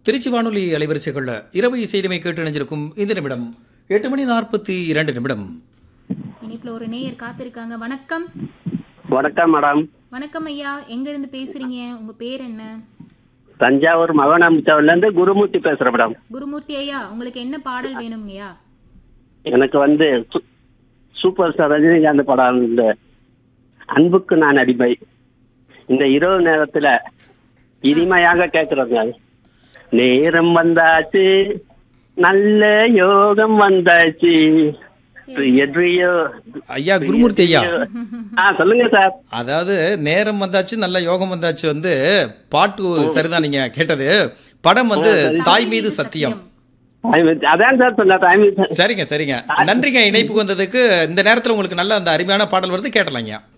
திருச்சி வானொலி அலைவரிசைகளில் இரவு இசையிலுமை கேட்டு இணைஞ்சிருக்கும் இந்த நிமிடம் எட்டு மணி நாற்பத்தி இரண்டு நிமிடம் இனிப்புல ஒரு நேயர் காத்திருக்காங்க வணக்கம் வணக்கம் மேடம் வணக்கம் ஐயா எங்க இருந்து பேசுறீங்க உங்க பேர் என்ன தஞ்சாவூர் மகனாமுச்சாவில இருந்து குருமூர்த்தி பேசுறேன் மேடம் குருமூர்த்தி ஐயா உங்களுக்கு என்ன பாடல் வேணுங்கய்யா எனக்கு வந்து சு- சூப்பர் ஸ்டார் ரஜினிகாந்த் படம் இந்த அன்புக்கு நான் அடிமை இந்த இரவு நேரத்துல இனிமையாக கேட்கறதுங்க நேரம் வந்தாச்சு நல்ல யோகம் வந்தாச்சு எதிரியோ ஐயா குருமூர்த்தி ஐயா ஆ சொல்லுங்க சார் அதாவது நேரம் வந்தாச்சு நல்ல யோகம் வந்தாச்சு வந்து பாட்டு சரிதான் நீங்க கேட்டது படம் வந்து தாய் மீது சத்தியம் அதான் சார் சொன்ன டைம் சரிங்க சரிங்க நன்றிங்க இணைப்புக்கு வந்ததுக்கு இந்த நேரத்துல உங்களுக்கு நல்ல அந்த அருமையான பாடல் வருது கேட்டலாங்க